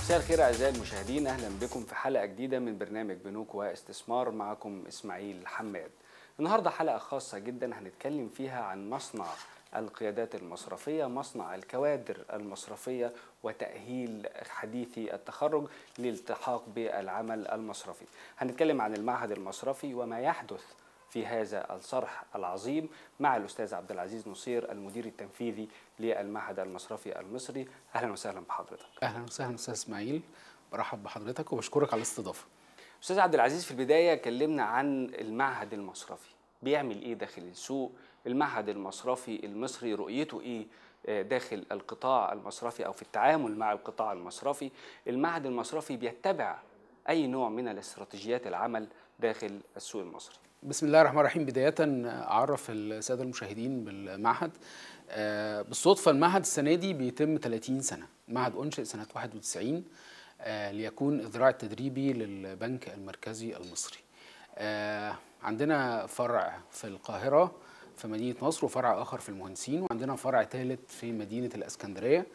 مساء الخير اعزائي المشاهدين اهلا بكم في حلقه جديده من برنامج بنوك واستثمار معكم اسماعيل حماد. النهارده حلقه خاصه جدا هنتكلم فيها عن مصنع القيادات المصرفيه، مصنع الكوادر المصرفيه وتاهيل حديثي التخرج للالتحاق بالعمل المصرفي. هنتكلم عن المعهد المصرفي وما يحدث في هذا الصرح العظيم مع الاستاذ عبد العزيز نصير المدير التنفيذي للمعهد المصرفي المصري اهلا وسهلا بحضرتك اهلا وسهلا استاذ اسماعيل برحب بحضرتك وبشكرك على الاستضافه استاذ عبد العزيز في البدايه كلمنا عن المعهد المصرفي بيعمل ايه داخل السوق المعهد المصرفي المصري رؤيته ايه داخل القطاع المصرفي او في التعامل مع القطاع المصرفي المعهد المصرفي بيتبع اي نوع من الاستراتيجيات العمل داخل السوق المصري بسم الله الرحمن الرحيم بداية أعرف السادة المشاهدين بالمعهد بالصدفة المعهد السنة دي بيتم 30 سنة المعهد أنشئ سنة 91 ليكون الذراع التدريبي للبنك المركزي المصري عندنا فرع في القاهرة في مدينة نصر وفرع آخر في المهندسين وعندنا فرع ثالث في مدينة الإسكندرية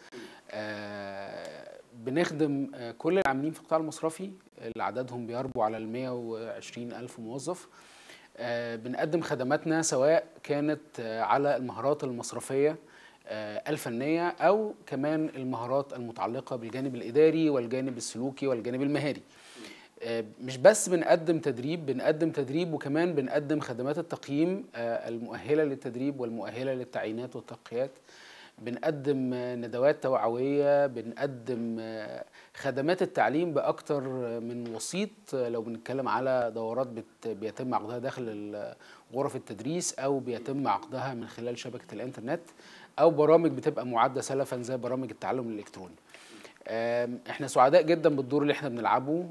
بنخدم كل العاملين في القطاع المصرفي اللي عددهم بيربو على ال 120 ألف موظف بنقدم خدماتنا سواء كانت على المهارات المصرفية الفنية أو كمان المهارات المتعلقة بالجانب الإداري والجانب السلوكي والجانب المهاري مش بس بنقدم تدريب بنقدم تدريب وكمان بنقدم خدمات التقييم المؤهلة للتدريب والمؤهلة للتعيينات والترقيات بنقدم ندوات توعوية بنقدم خدمات التعليم بأكتر من وسيط لو بنتكلم على دورات بيتم عقدها داخل غرف التدريس أو بيتم عقدها من خلال شبكة الإنترنت أو برامج بتبقى معدة سلفا زي برامج التعلم الإلكتروني احنا سعداء جدا بالدور اللي احنا بنلعبه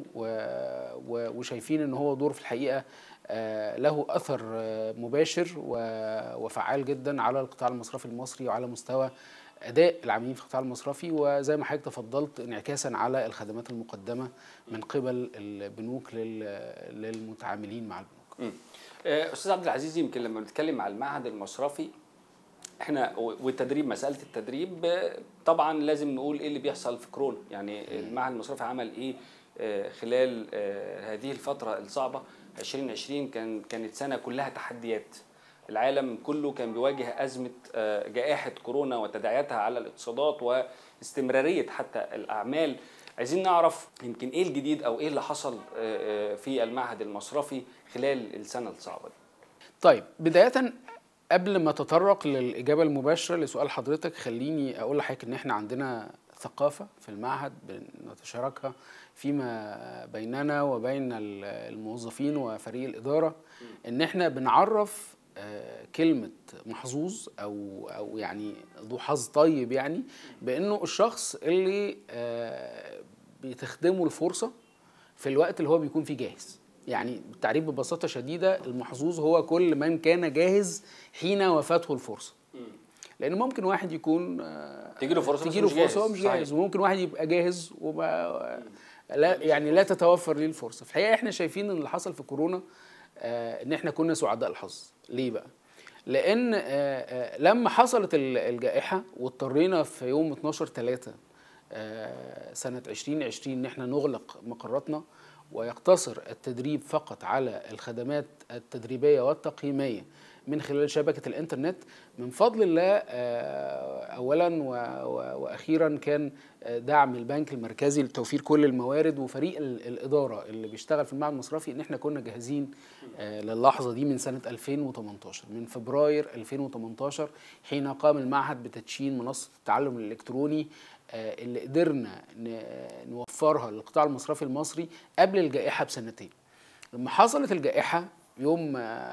وشايفين ان هو دور في الحقيقه له اثر مباشر وفعال جدا على القطاع المصرفي المصري وعلى مستوى اداء العاملين في القطاع المصرفي وزي ما حضرتك تفضلت انعكاسا على الخدمات المقدمه من قبل البنوك للمتعاملين مع البنوك. استاذ عبد العزيز يمكن لما بنتكلم على المعهد المصرفي احنا والتدريب مساله التدريب طبعا لازم نقول ايه اللي بيحصل في كورونا يعني المعهد المصرفي عمل ايه خلال هذه الفتره الصعبه 2020 كان كانت سنه كلها تحديات العالم كله كان بيواجه ازمه جائحه كورونا وتداعياتها على الاقتصادات واستمراريه حتى الاعمال عايزين نعرف يمكن ايه الجديد او ايه اللي حصل في المعهد المصرفي خلال السنه الصعبه دي طيب بدايه قبل ما اتطرق للاجابه المباشره لسؤال حضرتك خليني اقول لحضرتك ان احنا عندنا ثقافه في المعهد بنتشاركها فيما بيننا وبين الموظفين وفريق الاداره ان احنا بنعرف كلمه محظوظ او او يعني ذو حظ طيب يعني بانه الشخص اللي بتخدمه الفرصه في الوقت اللي هو بيكون فيه جاهز يعني بالتعريف ببساطه شديده المحظوظ هو كل من كان جاهز حين وفاته الفرصه لان ممكن واحد يكون تيجي له فرصه تيجي له فرصه مش جاهز وممكن واحد يبقى جاهز وما لا يعني لا تتوفر ليه الفرصه في الحقيقه احنا شايفين ان اللي حصل في كورونا آه ان احنا كنا سعداء الحظ ليه بقى لان آه آه لما حصلت الجائحه واضطرينا في يوم 12 3 سنه 2020 ان احنا نغلق مقراتنا ويقتصر التدريب فقط على الخدمات التدريبيه والتقييميه من خلال شبكه الانترنت من فضل الله اولا واخيرا كان دعم البنك المركزي لتوفير كل الموارد وفريق الاداره اللي بيشتغل في المعهد المصرفي ان احنا كنا جاهزين للحظه دي من سنه 2018 من فبراير 2018 حين قام المعهد بتدشين منصه التعلم الالكتروني اللي قدرنا نوفرها للقطاع المصرفي المصري قبل الجائحه بسنتين لما حصلت الجائحه يوم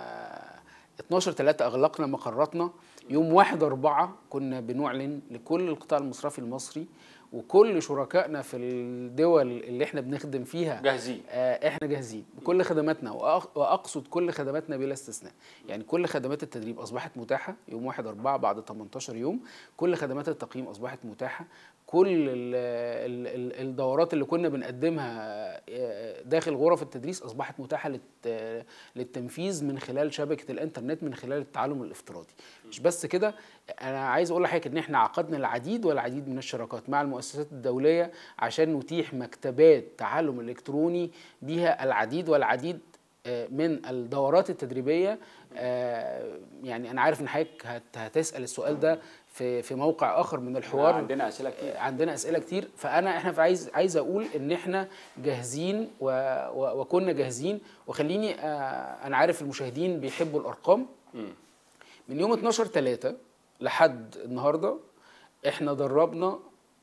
12 3 اغلقنا مقراتنا يوم 1 4 كنا بنعلن لكل القطاع المصرفي المصري وكل شركائنا في الدول اللي احنا بنخدم فيها جاهزين آه احنا جاهزين بكل خدماتنا واقصد كل خدماتنا بلا استثناء يعني كل خدمات التدريب اصبحت متاحه يوم 1 4 بعد 18 يوم كل خدمات التقييم اصبحت متاحه كل ال ال ال الدورات اللي كنا بنقدمها آه، داخل غرف التدريس اصبحت متاحه للت- للتنفيذ من خلال شبكه الانترنت من خلال التعلم الافتراضي مش بس كده انا عايز اقول لحضرتك ان احنا عقدنا العديد والعديد من الشراكات مع المؤسسات الدوليه عشان نتيح مكتبات تعلم الكتروني بها العديد والعديد آه، من الدورات التدريبيه آه، يعني انا عارف ان حضرتك هت- هتسال السؤال ده في في موقع اخر من الحوار عندنا اسئله كتير عندنا اسئله كتير فانا احنا عايز عايز اقول ان احنا جاهزين و و وكنا جاهزين وخليني آه، انا عارف المشاهدين بيحبوا الارقام مم. من يوم 12 3 لحد النهارده احنا دربنا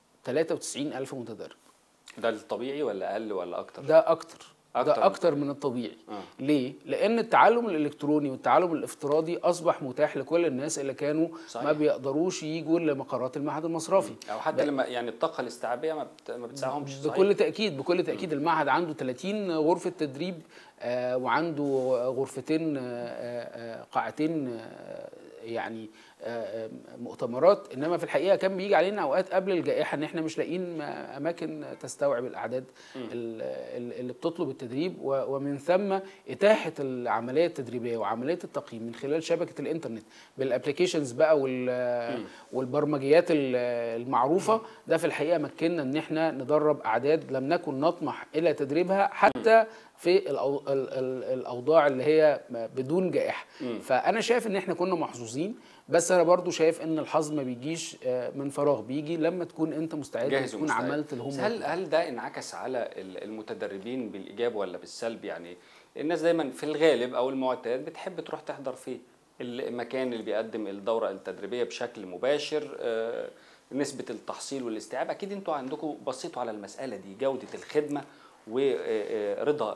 93 الف متدرب ده الطبيعي ولا اقل ولا اكتر ده اكتر أكتر ده من اكتر من الطبيعي آه. ليه لان التعلم الالكتروني والتعلم الافتراضي اصبح متاح لكل الناس اللي كانوا صحيح. ما بيقدروش يجوا لمقرات المعهد المصرفي او حتى لما يعني الطاقه الاستيعابيه ما بت... ما بتساعدهمش صحيح. بكل تاكيد بكل تاكيد المعهد عنده 30 غرفه تدريب آه، وعنده غرفتين آه، آه، قاعتين آه، يعني آه، آه، مؤتمرات انما في الحقيقه كان بيجي علينا اوقات قبل الجائحه ان احنا مش لاقيين اماكن تستوعب الاعداد ال- ال- اللي بتطلب التدريب و- ومن ثم اتاحه العمليه التدريبيه وعمليه التقييم من خلال شبكه الانترنت بالابلكيشنز بقى وال والبرمجيات ال- المعروفه ده في الحقيقه مكننا ان احنا ندرب اعداد لم نكن نطمح الى تدريبها حتى في الأو- ال- ال- الاوضاع اللي هي بدون جائحه فانا شايف ان احنا كنا محظوظين بس انا برضو شايف ان الحظ ما بيجيش آه، من فراغ بيجي لما تكون انت مستعد جاهز تكون ومستعد. عملت الهوم بس هل هل ده انعكس على ال- المتدربين بالايجاب ولا بالسلب يعني الناس دايما في الغالب او المعتاد بتحب تروح تحضر في المكان اللي بيقدم الدوره التدريبيه بشكل مباشر آه، نسبه التحصيل والاستيعاب اكيد انتوا عندكم بصيتوا على المساله دي جوده الخدمه ورضا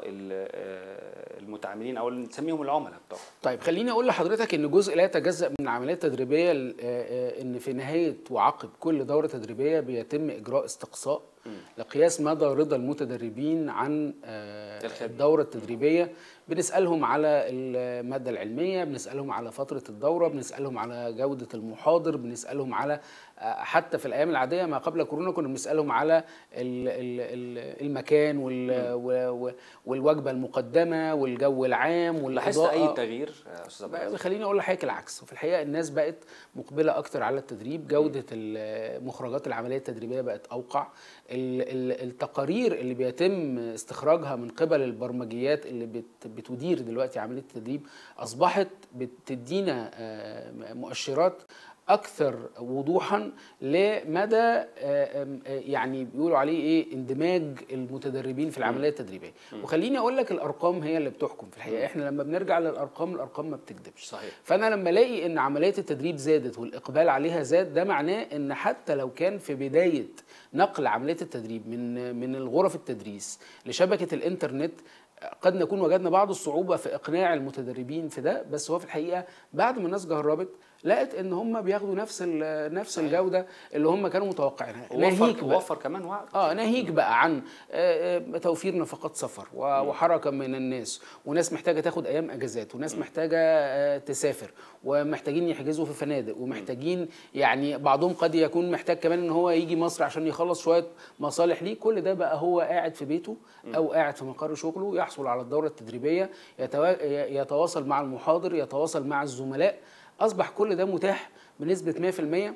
المتعاملين او اللي نسميهم العملاء بتوعهم طيب خليني اقول لحضرتك ان جزء لا يتجزا من العمليه التدريبيه ال- آه، آه، ان في نهايه وعقب كل دوره تدريبيه بيتم اجراء استقصاء لقياس مدى رضا المتدربين عن آه، الخدمة. الدوره التدريبيه بنسالهم على الماده العلميه بنسالهم على فتره الدوره بنسالهم على جوده المحاضر بنسالهم على آه، حتى في الايام العاديه ما قبل كورونا كنا بنسالهم على ال- ال- ال- المكان وال- و- و- والوجبه المقدمه والجو العام لاحظت والاضاءه اي تغيير يا استاذ عبد بقى العزيز؟ خليني اقول لحضرتك العكس وفي الحقيقه الناس بقت مقبله اكتر على التدريب جوده المخرجات العمليه التدريبيه بقت اوقع ال- ال- التقارير اللي بيتم استخراجها من قبل البرمجيات اللي بت- بتدير دلوقتي عمليه التدريب اصبحت بتدينا آه، مؤشرات اكثر وضوحا لمدى آه، آم، آه، يعني بيقولوا عليه ايه اندماج المتدربين في العمليه التدريبيه وخليني اقول لك الارقام هي اللي بتحكم في الحقيقه احنا لما بنرجع للارقام الارقام ما بتكذبش صحيح فانا لما الاقي ان عمليه التدريب زادت والاقبال عليها زاد ده معناه ان حتى لو كان في بدايه نقل عمليه التدريب من من الغرف التدريس لشبكه الانترنت قد نكون وجدنا بعض الصعوبه في اقناع المتدربين في ده بس هو في الحقيقه بعد ما الناس جربت لقت ان هم بياخدوا نفس ال- نفس الجوده اللي هم كانوا متوقعينها ناهيك ووفر بقى وفر كمان وقت اه ناهيك بقى عن آه، آه، توفير نفقات سفر و- وحركه من الناس وناس محتاجه تاخد ايام اجازات وناس محتاجه آه، تسافر ومحتاجين يحجزوا في فنادق ومحتاجين يعني بعضهم قد يكون محتاج كمان ان هو يجي مصر عشان يخلص شويه مصالح ليه كل ده بقى هو قاعد في بيته او قاعد في مقر شغله يحصل على الدوره التدريبيه يتوا- يتواصل مع المحاضر يتواصل مع الزملاء اصبح كل ده متاح بنسبه 100%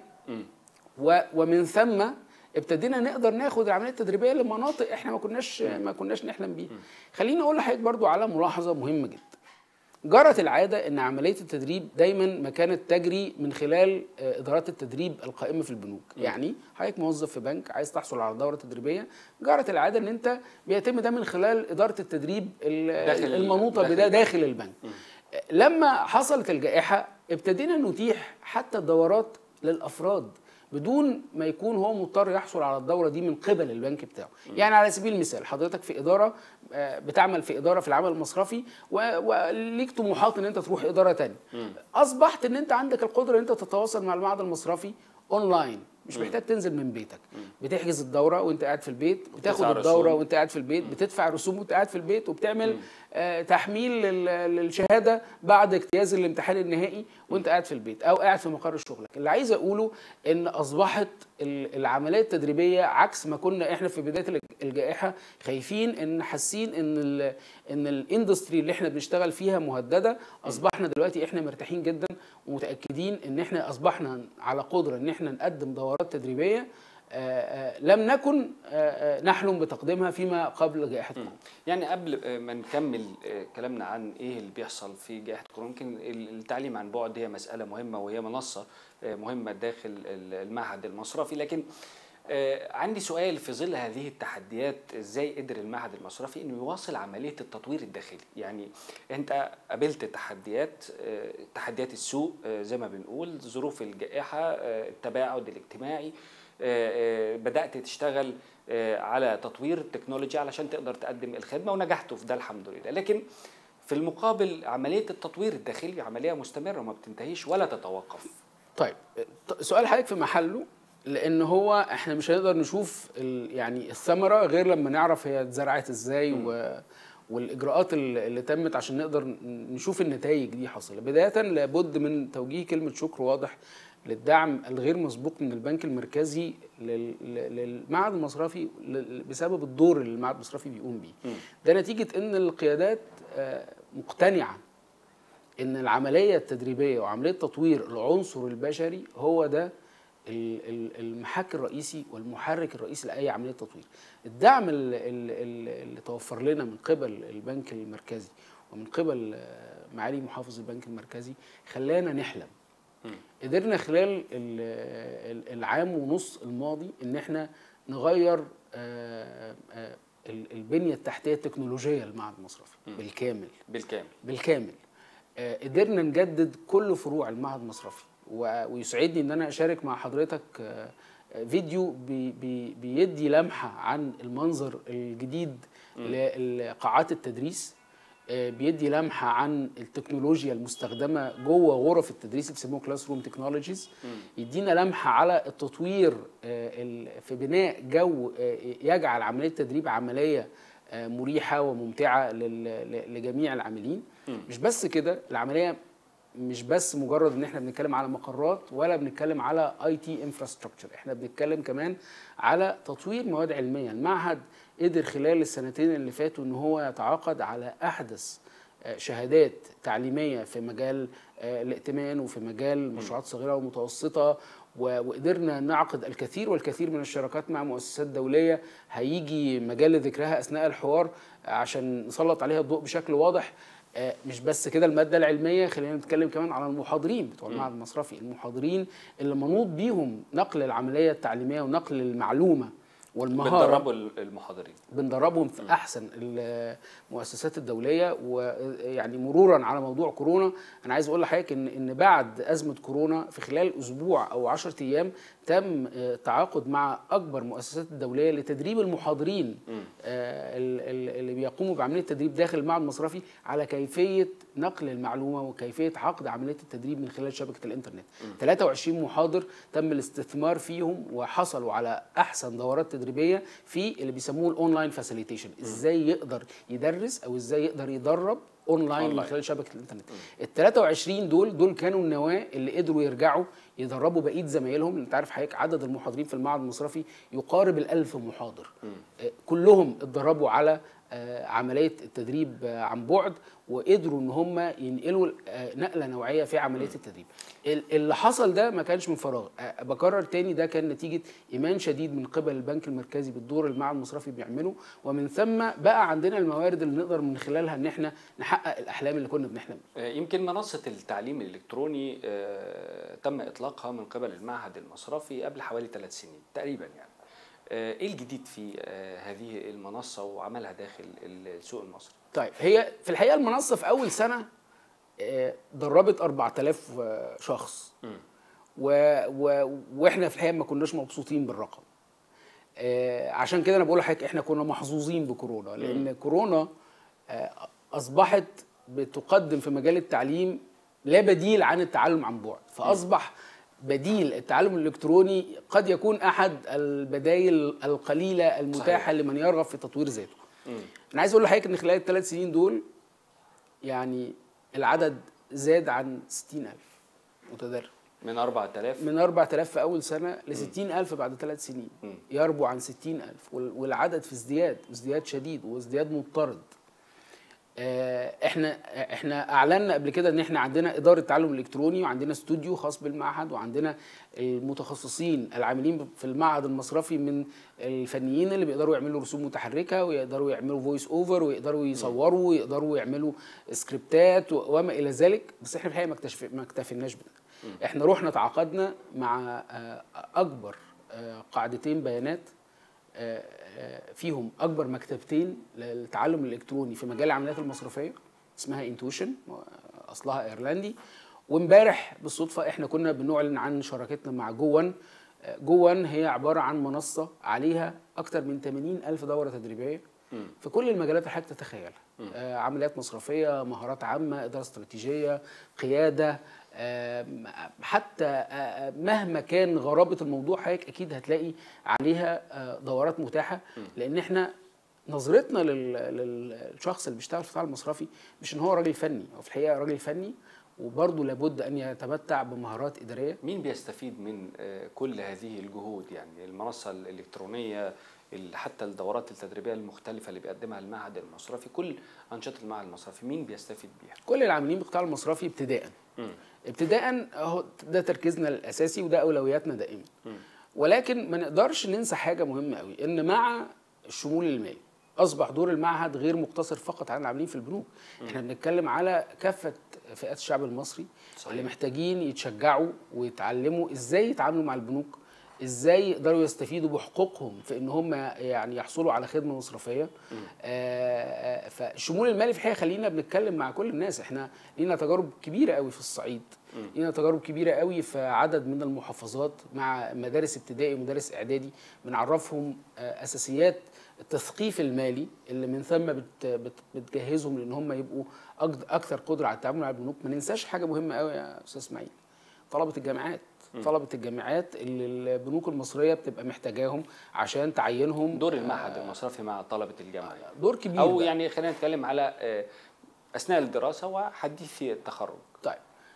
و- ومن ثم ابتدينا نقدر ناخد العمليه التدريبيه لمناطق احنا ما كناش ما كناش نحلم بيها. خليني اقول لحضرتك برضو على ملاحظه مهمه جدا. جرت العاده ان عمليه التدريب دايما ما كانت تجري من خلال آه، ادارات التدريب القائمه في البنوك، يعني حضرتك موظف في بنك عايز تحصل على دوره تدريبيه، جرت العاده ان انت بيتم ده من خلال اداره التدريب ال- داخل- المنوطه داخل بده البنك. داخل البنك. لما حصلت الجائحة ابتدينا نتيح حتى الدورات للأفراد بدون ما يكون هو مضطر يحصل على الدورة دي من قبل البنك بتاعه يعني على سبيل المثال حضرتك في إدارة آه، بتعمل في إدارة في العمل المصرفي و- وليك طموحات إن أنت تروح إدارة تانية أصبحت إن أنت عندك القدرة إن أنت تتواصل مع المعهد المصرفي أونلاين مش محتاج تنزل من بيتك بتحجز الدوره وانت قاعد في البيت بتاخد وبتدفع الدوره رسوم. وانت قاعد في البيت بتدفع رسوم وانت قاعد في البيت وبتعمل آه تحميل لل- للشهاده بعد اجتياز الامتحان النهائي وانت قاعد في البيت او قاعد في مقر شغلك اللي عايز اقوله ان اصبحت ال- العمليه التدريبيه عكس ما كنا احنا في بدايه الج- الجائحه خايفين ان حاسين ان ال ان الاندستري اللي احنا بنشتغل فيها مهدده اصبحنا دلوقتي احنا مرتاحين جدا ومتاكدين ان احنا اصبحنا على قدره ان احنا نقدم دورات تدريبيه آه، آه، لم نكن آه، آه، نحلم بتقديمها فيما قبل جائحه كورونا يعني قبل آه، ما نكمل آه، كلامنا عن ايه اللي بيحصل في جائحه كورونا يمكن ال- التعليم عن بعد هي مساله مهمه وهي منصه آه، مهمه داخل ال- المعهد المصرفي لكن آه، عندي سؤال في ظل هذه التحديات ازاي قدر المعهد المصرفي انه يواصل عمليه التطوير الداخلي يعني انت قابلت تحديات آه، تحديات السوق آه، زي ما بنقول ظروف الجائحه آه، التباعد الاجتماعي آه، آه، بدات تشتغل آه، على تطوير التكنولوجيا علشان تقدر تقدم الخدمه ونجحتوا في ده الحمد لله لكن في المقابل عمليه التطوير الداخلي عمليه مستمره وما بتنتهيش ولا تتوقف طيب ط- سؤال حضرتك في محله لان هو احنا مش هنقدر نشوف ال يعني الثمره غير لما نعرف هي اتزرعت ازاي و والاجراءات ال- اللي تمت عشان نقدر ن- نشوف النتائج دي حاصله بدايه لابد من توجيه كلمه شكر واضح للدعم الغير مسبوق من البنك المركزي لل- لل- للمعهد المصرفي ل- بسبب الدور اللي المعهد المصرفي بيقوم بيه ده نتيجه ان القيادات آه، مقتنعه ان العمليه التدريبيه وعمليه تطوير العنصر البشري هو ده ال- ال- المحك الرئيسي والمحرك الرئيسي لاي عمليه تطوير الدعم ال- ال- ال- اللي توفر لنا من قبل البنك المركزي ومن قبل آه، معالي محافظ البنك المركزي خلانا نحلم قدرنا خلال ال- ال- العام ونص الماضي ان احنا نغير آه، آه، ال- البنيه التحتيه التكنولوجيه للمعهد المصرفي بالكامل بالكامل بالكامل آه، قدرنا نجدد كل فروع المعهد المصرفي و- ويسعدني ان انا اشارك مع حضرتك آه، آه، فيديو بي بي بيدي لمحه عن المنظر الجديد لقاعات التدريس آه، بيدي لمحه عن التكنولوجيا المستخدمه جوه غرف التدريس اللي بيسموه كلاس روم تكنولوجيز يدينا لمحه على التطوير آه، ال- في بناء جو آه، يجعل عمليه التدريب عمليه آه، مريحه وممتعه لل- ل- لجميع العاملين مش بس كده العمليه مش بس مجرد ان احنا بنتكلم على مقرات ولا بنتكلم على اي تي انفراستراكشر احنا بنتكلم كمان على تطوير مواد علميه المعهد قدر خلال السنتين اللي فاتوا ان هو يتعاقد على احدث آه، شهادات تعليميه في مجال آه، الائتمان وفي مجال المشروعات الصغيره والمتوسطه و- وقدرنا نعقد الكثير والكثير من الشراكات مع مؤسسات دوليه هيجي مجال ذكرها اثناء الحوار عشان نسلط عليها الضوء بشكل واضح آه، مش بس كده الماده العلميه خلينا نتكلم كمان على المحاضرين بتوع المعهد المصرفي المحاضرين اللي منوط بيهم نقل العمليه التعليميه ونقل المعلومه والمهاره بتدربوا المحاضرين بندربهم في احسن المؤسسات الدوليه ويعني مرورا على موضوع كورونا انا عايز اقول لحضرتك ان ان بعد ازمه كورونا في خلال اسبوع او 10 ايام تم آه، التعاقد مع اكبر مؤسسات الدوليه لتدريب المحاضرين آه، ال- ال- اللي بيقوموا بعمليه التدريب داخل المعهد المصرفي على كيفيه نقل المعلومه وكيفيه عقد عمليه التدريب من خلال شبكه الانترنت 23 محاضر تم الاستثمار فيهم وحصلوا على احسن دورات تدريبيه في اللي بيسموه الاونلاين فاسيليتيشن ازاي يقدر يدرس او ازاي يقدر يدرب اونلاين من أونلاين. خلال شبكه الانترنت ال 23 دول دول كانوا النواه اللي قدروا يرجعوا يدربوا بقيه زمايلهم انت عارف حضرتك عدد المحاضرين في المعهد المصرفي يقارب الألف محاضر آه، كلهم اتدربوا على آه، عمليه التدريب آه، عن بعد وقدروا ان هم ينقلوا آه، نقله نوعيه في عمليه التدريب ال- اللي حصل ده ما كانش من فراغ آه، بكرر تاني ده كان نتيجه ايمان شديد من قبل البنك المركزي بالدور اللي المعهد المصرفي بيعمله ومن ثم بقى عندنا الموارد اللي نقدر من خلالها ان احنا نحقق الاحلام اللي كنا بنحلم بيها. آه، يمكن منصة التعليم الإلكتروني آه، تم إطلاقها من قبل المعهد المصرفي قبل حوالي ثلاث سنين تقريبا يعني آه، إيه الجديد في آه، هذه المنصة وعملها داخل السوق المصري؟ طيب هي في الحقيقه المنصه في اول سنه آه، دربت 4000 آه، شخص و و واحنا في الحقيقه ما كناش مبسوطين بالرقم آه، عشان كده انا بقول لحضرتك احنا كنا محظوظين بكورونا لان كورونا آه، اصبحت بتقدم في مجال التعليم لا بديل عن التعلم عن بعد فاصبح بديل التعلم الالكتروني قد يكون احد البدائل القليله المتاحه صحيح. لمن يرغب في تطوير ذاته مم. انا عايز اقول لحضرتك ان خلال الثلاث سنين دول يعني العدد زاد عن 60000 متدرب من 4000 من 4000 في اول سنه ل 60000 بعد ثلاث سنين مم. يربو عن 60000 وال- والعدد في ازدياد ازدياد شديد وازدياد مضطرد آه، احنا احنا اعلنا قبل كده ان احنا عندنا اداره تعلم الكتروني وعندنا استوديو خاص بالمعهد وعندنا المتخصصين العاملين في المعهد المصرفي من الفنيين اللي بيقدروا يعملوا رسوم متحركه ويقدروا يعملوا فويس اوفر ويقدروا يصوروا ويقدروا يعملوا سكريبتات و- وما الى ذلك بس احنا الحقيقه ما اكتشف- ما اكتفيناش بده احنا رحنا تعاقدنا مع آه، اكبر آه، قاعدتين بيانات آه، آه، فيهم اكبر مكتبتين للتعلم الالكتروني في مجال العمليات المصرفيه اسمها انتويشن اصلها ايرلندي وامبارح بالصدفه احنا كنا بنعلن عن شراكتنا مع جوان آه، جوان هي عباره عن منصه عليها اكثر من 80 الف دوره تدريبيه مم. في كل المجالات اللي حضرتك تتخيلها آه عمليات مصرفيه مهارات عامه اداره استراتيجيه قياده آم، حتى آه، مهما كان غرابه الموضوع حضرتك اكيد هتلاقي عليها آه، دورات متاحه لان احنا نظرتنا لل- للشخص اللي بيشتغل في القطاع المصرفي مش ان هو راجل فني هو في الحقيقه راجل فني وبرضه لابد ان يتمتع بمهارات اداريه مين بيستفيد من آه، كل هذه الجهود يعني المنصة الإلكترونية ال- حتى الدورات التدريبية المختلفة اللي بيقدمها المعهد المصرفي كل أنشطة المعهد المصرفي مين بيستفيد بيها؟ كل العاملين بالقطاع المصرفي ابتداء مم. ابتداء اهو ده تركيزنا الاساسي وده اولوياتنا دائما مم. ولكن ما نقدرش ننسى حاجه مهمه قوي ان مع الشمول المالي اصبح دور المعهد غير مقتصر فقط على العاملين في البنوك احنا بنتكلم على كافه فئات الشعب المصري صحيح. اللي محتاجين يتشجعوا ويتعلموا ازاي يتعاملوا مع البنوك ازاي يقدروا يستفيدوا بحقوقهم في ان هم يعني يحصلوا على خدمه مصرفيه آه، آه، فالشمول المالي في الحقيقه خلينا بنتكلم مع كل الناس احنا لينا تجارب كبيره قوي في الصعيد لينا تجارب كبيره قوي في عدد من المحافظات مع مدارس ابتدائي ومدارس اعدادي بنعرفهم آه، اساسيات التثقيف المالي اللي من ثم بت بت بتجهزهم لان هم يبقوا أقد- اكثر قدره على التعامل مع البنوك ما ننساش حاجه مهمه قوي يا استاذ اسماعيل طلبه الجامعات طلبه الجامعات اللي البنوك المصريه بتبقى محتاجاهم عشان تعينهم دور المعهد المصرفي مع طلبة الجامعة دور كبير أو بقى. يعني خلينا نتكلم على آه، أثناء الدراسة وحديث التخرج طيب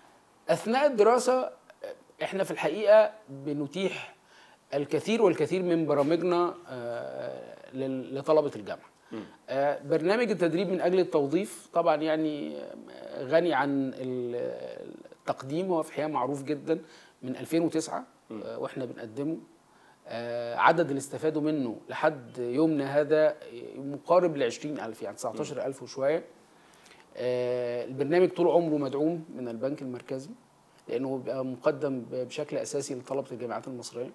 اثناء الدراسه احنا في الحقيقه بنتيح الكثير والكثير من برامجنا آه، لل- لطلبه الجامعه آه، برنامج التدريب من اجل التوظيف طبعا يعني آه، غني عن ال- التقديم هو في الحقيقه معروف جدا من 2009 آه، واحنا بنقدمه آه، عدد اللي استفادوا منه لحد يومنا هذا مقارب ل 20000 يعني 19000 وشويه آه، البرنامج طول عمره مدعوم من البنك المركزي لانه بيبقى مقدم ب- بشكل اساسي لطلبه الجامعات المصريه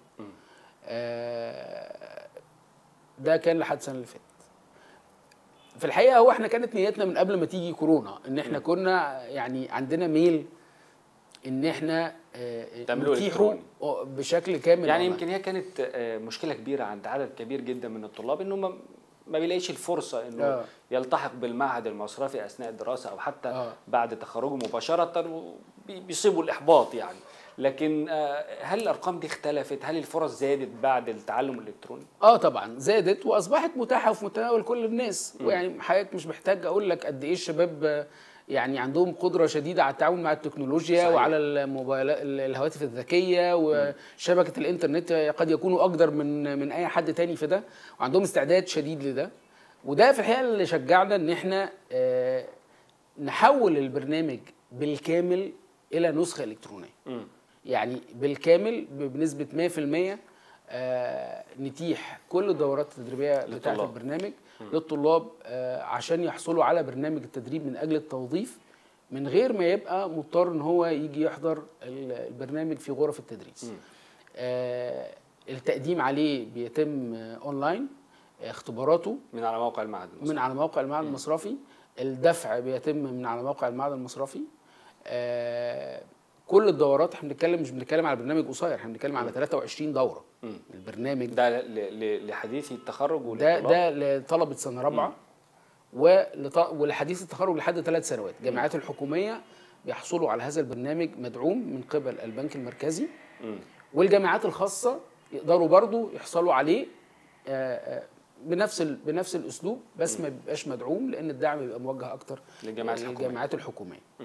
آه، ده كان لحد السنه اللي فاتت في الحقيقه هو احنا كانت نيتنا من قبل ما تيجي كورونا ان احنا كنا يعني عندنا ميل ان احنا آه، تعملوه نتيحه إلكتروني. بشكل كامل يعني أونلاين. يمكن هي كانت آه، مشكله كبيره عند عدد كبير جدا من الطلاب انه ما ما بيلاقيش الفرصه انه آه. يلتحق بالمعهد المصرفي اثناء الدراسه او حتى آه. بعد تخرجه مباشره وبي- بيصيبوا الاحباط يعني لكن آه، هل الارقام دي اختلفت هل الفرص زادت بعد التعلم الالكتروني اه طبعا زادت واصبحت متاحه وفي متناول كل الناس ويعني حضرتك مش محتاج اقول لك قد ايه الشباب آه، يعني عندهم قدره شديده على التعامل مع التكنولوجيا صحيح. صحيح. وعلى الموبايلات الهواتف الذكيه وشبكه الانترنت قد يكونوا اقدر من من اي حد تاني في ده وعندهم استعداد شديد لده وده في الحقيقه اللي شجعنا ان احنا آه، نحول البرنامج بالكامل الى نسخه الكترونيه مم. يعني بالكامل بنسبه 100% آه، نتيح كل الدورات التدريبيه بتاعه للطلاب. البرنامج للطلاب آه، عشان يحصلوا على برنامج التدريب من اجل التوظيف من غير ما يبقى مضطر ان هو يجي يحضر ال- البرنامج في غرف التدريس آه، التقديم عليه بيتم آه، اونلاين اختباراته من على موقع المعهد المصرفي من على موقع المعهد المصرفي الدفع بيتم من على موقع المعهد المصرفي آه كل الدورات احنا بنتكلم مش بنتكلم على برنامج قصير احنا بنتكلم على 23 دوره مم. البرنامج ده ل- ل- لحديثي التخرج ده وللطلاب ده لطلبه سنه رابعه ولط... ولحديث التخرج لحد ثلاث سنوات الجامعات الحكوميه بيحصلوا على هذا البرنامج مدعوم من قبل البنك المركزي مم. والجامعات الخاصه يقدروا برضو يحصلوا عليه آه، آه، بنفس ال- بنفس الاسلوب بس ما بيبقاش مدعوم لان الدعم بيبقى موجه اكتر للجامعات الحكومية. للجامعات الحكوميه مم.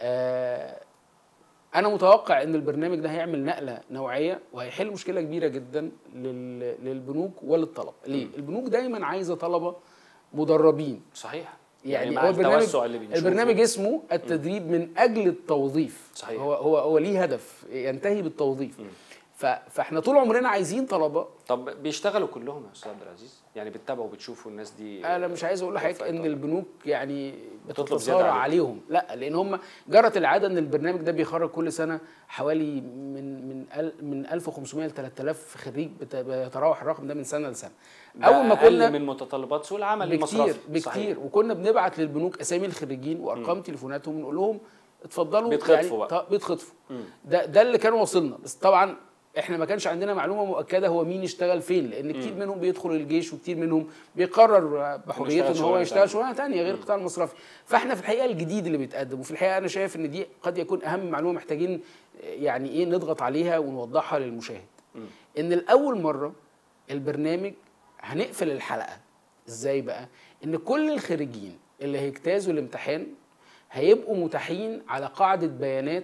آه، انا متوقع ان البرنامج ده هيعمل نقله نوعيه وهيحل مشكله كبيره جدا لل- للبنوك وللطلبه ليه البنوك دايما عايزه طلبه مدربين صحيح يعني, مع هو البرنامج التوسع اللي بنشوفه البرنامج اسمه التدريب من اجل التوظيف صحيح. هو هو هو ليه هدف ينتهي بالتوظيف ف- فاحنا طول عمرنا عايزين طلبه طب بيشتغلوا كلهم يا استاذ عبد العزيز يعني بتتابعوا وبتشوفوا الناس دي انا مش عايز اقول لحضرتك وفقت ان ولا؟ البنوك يعني بتطلب بتتصارع زيادة عليهم لا لان هم جرت العاده ان البرنامج ده بيخرج كل سنه حوالي من من ال- من 1500 ل 3000 خريج بت- بيتراوح الرقم ده من سنه لسنه ده اول ما أقل كنا من متطلبات سوق العمل بكتير المصرفي صحيح. بكتير وكنا بنبعت للبنوك اسامي الخريجين وارقام تليفوناتهم ونقول لهم اتفضلوا بيتخطفوا بقى. ط- بيتخطفوا ده ده اللي كان واصلنا بس طبعا احنا ما كانش عندنا معلومه مؤكده هو مين يشتغل فين لان كتير منهم بيدخل الجيش وكتير منهم بيقرر بحريته ان يشتغل هو شغلانة يشتغل تانية. شغلانه ثانيه غير القطاع المصرفي فاحنا في الحقيقه الجديد اللي بيتقدم وفي الحقيقه انا شايف ان دي قد يكون اهم معلومه محتاجين يعني ايه نضغط عليها ونوضحها للمشاهد ان الاول مره البرنامج هنقفل الحلقه ازاي بقى ان كل الخريجين اللي هيجتازوا الامتحان هيبقوا متاحين على قاعده بيانات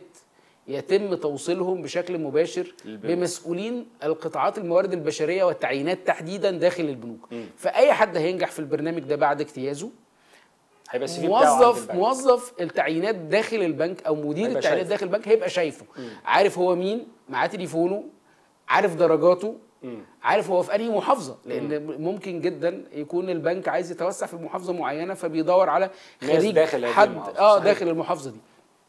يتم توصيلهم بشكل مباشر للبنوك. بمسؤولين القطاعات الموارد البشريه والتعيينات تحديدا داخل البنوك فاي حد هينجح في البرنامج ده بعد اجتيازه هيبقى السي في بتاعه عند موظف البنك. موظف التعيينات داخل البنك او مدير هيبقى التعيينات شايفه. داخل البنك هيبقى شايفه عارف هو مين معاه تليفونه عارف درجاته عارف هو في انهي محافظه لان ممكن جدا يكون البنك عايز يتوسع في محافظه معينه فبيدور على ناس خريج داخل هذه حد المحافظة. اه صحيح. داخل المحافظه دي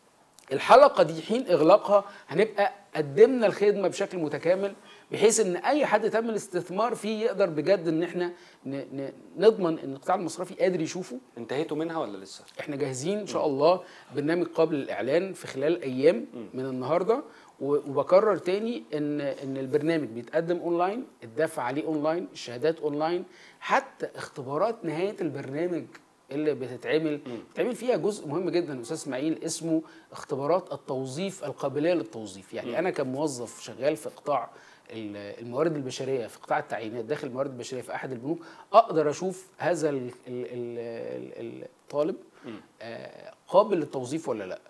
الحلقه دي حين اغلاقها هنبقى قدمنا الخدمه بشكل متكامل بحيث ان اي حد تم الاستثمار فيه يقدر بجد ان احنا ن- ن- نضمن ان القطاع المصرفي قادر يشوفه انتهيتوا منها ولا لسه؟ احنا جاهزين ان شاء الله برنامج قابل للاعلان في خلال ايام من النهارده و- وبكرر تاني ان ان البرنامج بيتقدم اونلاين الدفع عليه اونلاين الشهادات اونلاين حتى اختبارات نهايه البرنامج اللي بتتعمل بتتعمل فيها جزء مهم جدا استاذ اسماعيل اسمه اختبارات التوظيف القابليه للتوظيف يعني انا كموظف شغال في قطاع ال- الموارد البشريه في قطاع التعيينات داخل الموارد البشريه في احد البنوك اقدر اشوف هذا ال- ال- ال- ال- الطالب آه، قابل للتوظيف ولا لا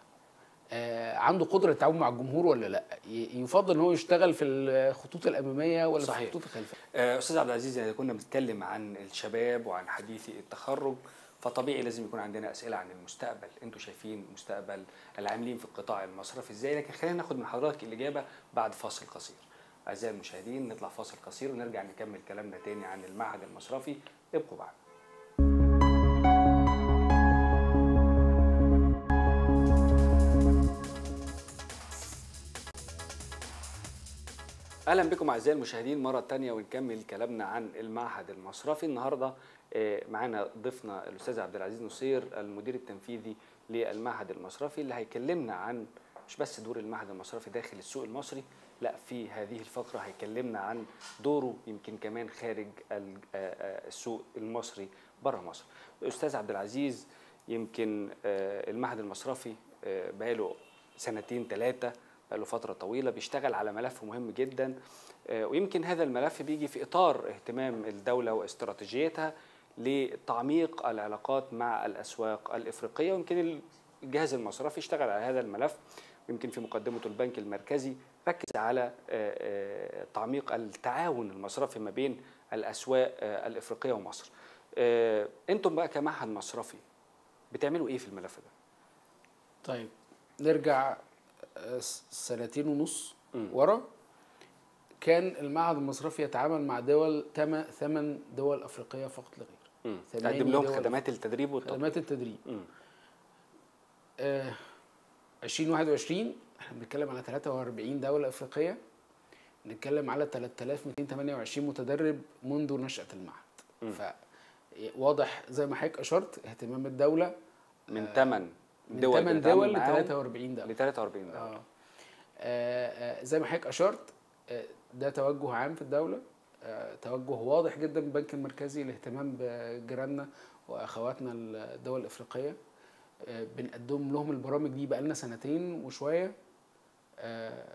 آه، عنده قدره التعاون مع الجمهور ولا لا ي- يفضل ان هو يشتغل في الخطوط الاماميه ولا في صحيح. الخطوط الخلفيه آه، استاذ عبد العزيز يعني كنا بنتكلم عن الشباب وعن حديثي التخرج فطبيعي لازم يكون عندنا اسئله عن المستقبل انتوا شايفين مستقبل العاملين في القطاع المصرفي ازاي لكن خلينا ناخد من حضرتك الاجابه بعد فاصل قصير اعزائي المشاهدين نطلع فاصل قصير ونرجع نكمل كلامنا تاني عن المعهد المصرفي ابقوا معنا اهلا بكم اعزائي المشاهدين مره تانية ونكمل كلامنا عن المعهد المصرفي النهارده آه، معانا ضيفنا الاستاذ عبد العزيز نصير المدير التنفيذي للمعهد المصرفي اللي هيكلمنا عن مش بس دور المعهد المصرفي داخل السوق المصري لا في هذه الفقره هيكلمنا عن دوره يمكن كمان خارج ال- آه، آه، السوق المصري بره مصر الاستاذ عبد العزيز يمكن آه، المعهد المصرفي آه، بقاله سنتين ثلاثه بقاله فترة طويلة بيشتغل على ملف مهم جدا آه، ويمكن هذا الملف بيجي في إطار اهتمام الدولة واستراتيجيتها لتعميق العلاقات مع الأسواق الإفريقية ويمكن الجهاز المصرفي اشتغل على هذا الملف ويمكن في مقدمته البنك المركزي ركز على آه، آه، تعميق التعاون المصرفي ما بين الأسواق آه، الإفريقية ومصر آه، أنتم بقى كمعهد مصرفي بتعملوا إيه في الملف ده؟ طيب نرجع آه، س- سنتين ونص مم. ورا كان المعهد المصرفي يتعامل مع دول تم ثمان دول افريقيه فقط لا غير مم. ثماني تقدم لهم دول خدمات التدريب والتطوير خدمات التدريب مم. آه 2021 احنا بنتكلم على 43 دوله افريقيه بنتكلم على 3228 متدرب منذ نشاه المعهد فواضح زي ما حضرتك اشرت اهتمام الدوله من ثمان من دول 8 بنتعامل دول ل معاهم 43 دوله ل 43 دولة آه. آه، آه، زي ما حضرتك اشرت آه، ده توجه عام في الدوله آه، توجه واضح جدا من البنك المركزي الاهتمام بجيراننا واخواتنا الدول الافريقيه آه، بنقدم لهم البرامج دي بقالنا سنتين وشويه آه،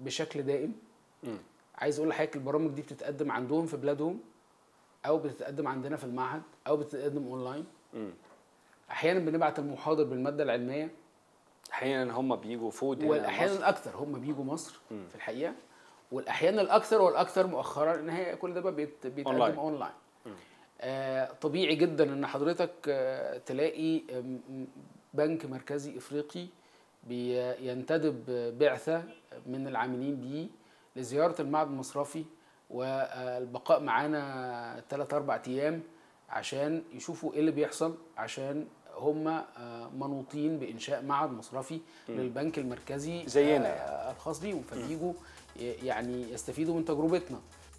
بشكل دائم مم. عايز اقول لحضرتك البرامج دي بتتقدم عندهم في بلادهم او بتتقدم عندنا في المعهد او بتتقدم اونلاين مم. احيانا بنبعت المحاضر بالماده العلميه احيانا هم بيجوا فود هنا والاحيان مصر. الاكثر هم بيجوا مصر مم. في الحقيقه والاحيان الاكثر والاكثر مؤخرا ان هي كل ده بقى بيت- بيتقدم أونلاين. اونلاين آه طبيعي جدا ان حضرتك آه تلاقي آم، بنك مركزي افريقي بينتدب بعثه من العاملين بيه لزياره المعهد المصرفي والبقاء معانا ثلاث اربع ايام عشان يشوفوا ايه اللي بيحصل عشان هم آه، منوطين بانشاء معهد مصرفي للبنك المركزي زينا آه، الخاص بيهم فبيجوا ي- يعني يستفيدوا من تجربتنا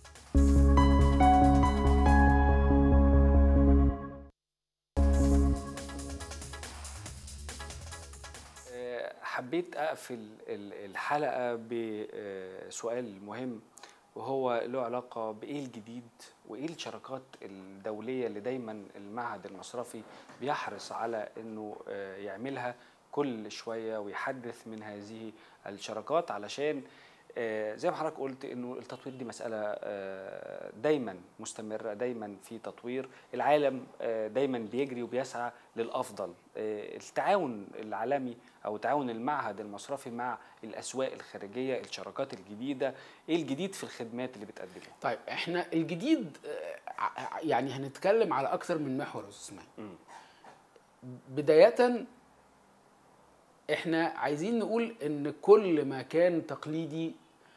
آه، حبيت اقفل ال- الحلقه بسؤال مهم وهو له علاقه بايه الجديد وايه الشراكات الدوليه اللي دايما المعهد المصرفي بيحرص على انه آه، يعملها كل شويه ويحدث من هذه الشراكات علشان آه، زي ما حضرتك قلت انه التطوير دي مساله آه، دايما مستمره دايما في تطوير العالم آه، دايما بيجري وبيسعى للافضل آه، التعاون العالمي او تعاون المعهد المصرفي مع الاسواق الخارجيه الشراكات الجديده ايه الجديد في الخدمات اللي بتقدمها طيب احنا الجديد آه، ع- يعني هنتكلم على اكثر من محور يا استاذ اسماعيل مم. بداية احنا عايزين نقول ان كل ما كان تقليدي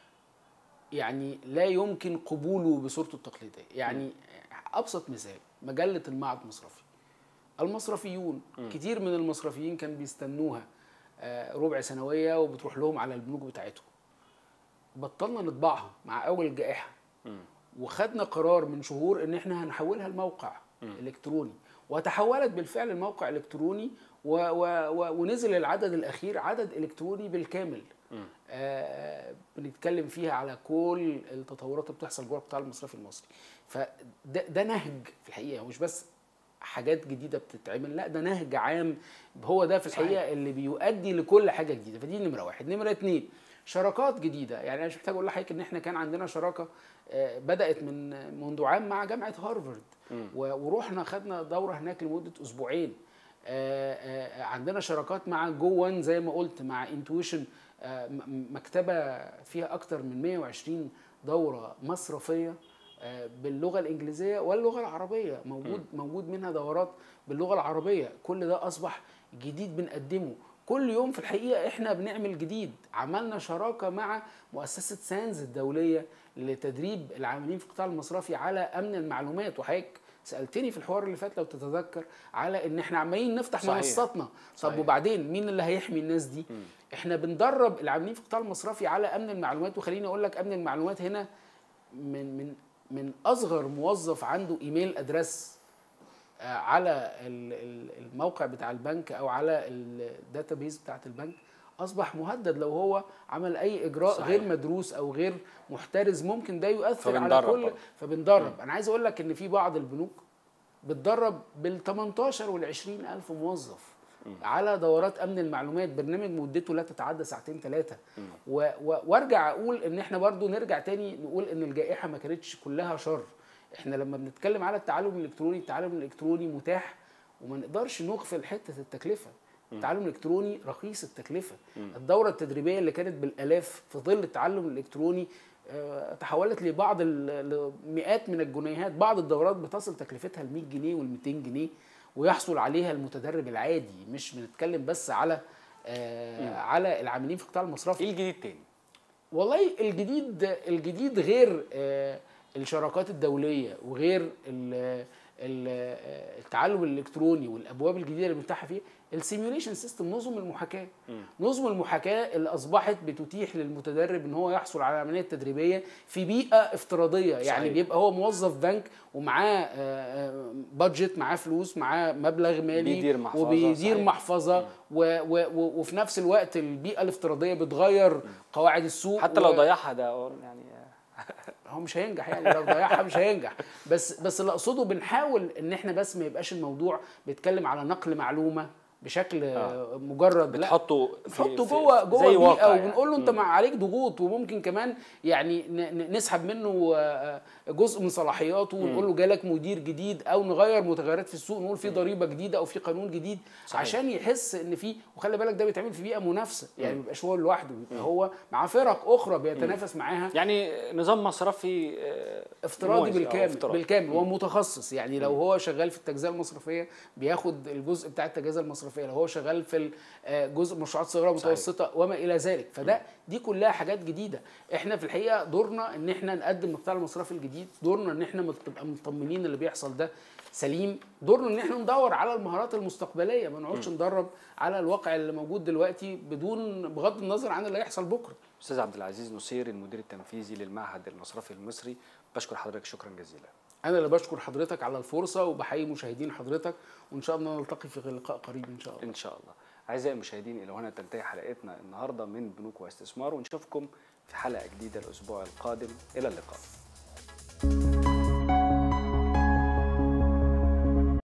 يعني لا يمكن قبوله بصورته التقليدية يعني ابسط مثال مجلة المعهد المصرفي المصرفيون كتير من المصرفيين كان بيستنوها آه، ربع سنوية وبتروح لهم على البنوك بتاعتهم بطلنا نطبعها مع اول جائحة مم. وخدنا قرار من شهور ان احنا هنحولها لموقع الكتروني وتحولت بالفعل الموقع الالكتروني و و و ونزل العدد الاخير عدد الكتروني بالكامل آه بنتكلم فيها على كل التطورات اللي بتحصل جوه القطاع المصرفي المصري فده ده نهج في الحقيقه مش بس حاجات جديده بتتعمل لا ده نهج عام هو ده في الحقيقه صحيح. اللي بيؤدي لكل حاجه جديده فدي نمره واحد نمره اتنين شراكات جديده يعني انا مش محتاج اقول لحضرتك ان احنا كان عندنا شراكه آه، بدات من منذ عام مع جامعه هارفارد و- ورحنا خدنا دوره هناك لمده اسبوعين آه، آه، عندنا شراكات مع جو وان زي ما قلت مع انتويشن مكتبه فيها اكتر من 120 دوره مصرفيه آه، باللغه الانجليزيه واللغه العربيه موجود موجود منها دورات باللغه العربيه كل ده اصبح جديد بنقدمه كل يوم في الحقيقه احنا بنعمل جديد عملنا شراكه مع مؤسسه سانز الدوليه لتدريب العاملين في القطاع المصرفي على امن المعلومات وحضرتك سالتني في الحوار اللي فات لو تتذكر على ان احنا عمالين نفتح صحيح. منصاتنا طب صحيح. وبعدين مين اللي هيحمي الناس دي احنا بندرب العاملين في القطاع المصرفي على امن المعلومات وخليني اقول لك امن المعلومات هنا من من من اصغر موظف عنده ايميل ادرس آه، على ال- ال- الموقع بتاع البنك او على الداتابيز بتاعت البنك اصبح مهدد لو هو عمل اي اجراء صحيح. غير مدروس او غير محترز ممكن ده يؤثر على فبندرب كل برضه. فبندرب انا عايز اقول لك ان في بعض البنوك بتدرب بال 18 وال 20 الف موظف على دورات امن المعلومات برنامج مدته لا تتعدى ساعتين ثلاثه و... و... وارجع اقول ان احنا برضو نرجع تاني نقول ان الجائحه ما كانتش كلها شر احنا لما بنتكلم على التعلم الالكتروني التعلم الالكتروني متاح وما نقدرش نغفل حته التكلفه التعلم الالكتروني رخيص التكلفه الدوره التدريبيه اللي كانت بالالاف في ظل التعلم الالكتروني آه، تحولت لبعض ال- لمئات من الجنيهات بعض الدورات بتصل تكلفتها ل 100 جنيه وال 200 جنيه ويحصل عليها المتدرب العادي مش بنتكلم بس على آه على العاملين في القطاع المصرفي ايه الجديد تاني والله الجديد الجديد غير آه، الشراكات الدوليه وغير ال- ال- آه، التعلم الالكتروني والابواب الجديده اللي بنفتحها فيه السيميوليشن سيستم نظم المحاكاه نظم المحاكاه اللي اصبحت بتتيح للمتدرب ان هو يحصل على العمليه التدريبيه في بيئه افتراضيه يعني صحيح. بيبقى هو موظف بنك ومعاه بادجت معاه فلوس معاه مبلغ مالي بيدير محفظة، وبيدير صحيح. محفظه و و و وفي نفس الوقت البيئه الافتراضيه بتغير قواعد السوق حتى و- لو ضيعها ده يعني هو مش هينجح يعني لو ضيعها مش هينجح بس بس اللي اقصده بنحاول ان احنا بس ما يبقاش الموضوع بيتكلم على نقل معلومه بشكل آه. مجرد لا بتحطه في- بنحطه في- جوه زي جوه واقع بيئه يعني. وبنقول له انت مم. مع عليك ضغوط وممكن كمان يعني ن- ن- نسحب منه آه، جزء من صلاحياته ونقول له جالك مدير جديد او نغير متغيرات في السوق نقول في ضريبه جديده او في قانون جديد صحيح. عشان يحس ان في وخلي بالك ده بيتعمل في بيئه منافسه يعني ما بيبقاش هو لوحده بيبقى هو مع فرق اخرى بيتنافس معاها يعني نظام مصرفي آه، افتراضي موازي أو بالكامل افتراضي. بالكامل هو متخصص يعني لو هو شغال في التجزئه المصرفيه بياخد الجزء بتاع التجزئه المصرفيه لو هو شغال في ال- آه، جزء مشروعات صغيره صحيح. ومتوسطه وما الى ذلك فده دي كلها حاجات جديده احنا في الحقيقه دورنا ان احنا نقدم القطاع المصرفي الجديد دورنا ان احنا نبقى مطمنين اللي بيحصل ده سليم دورنا ان احنا ندور على المهارات المستقبليه ما نقعدش ندرب على الواقع اللي موجود دلوقتي بدون بغض النظر عن اللي هيحصل بكره استاذ عبد العزيز نصير المدير التنفيذي للمعهد المصرفي المصري بشكر حضرتك شكرا جزيلا انا اللي بشكر حضرتك على الفرصه وبحيي مشاهدين حضرتك وان شاء الله نلتقي في لقاء قريب ان شاء الله ان شاء الله اعزائي المشاهدين الى هنا تنتهي حلقتنا النهارده من بنوك واستثمار ونشوفكم في حلقه جديده الاسبوع القادم الى اللقاء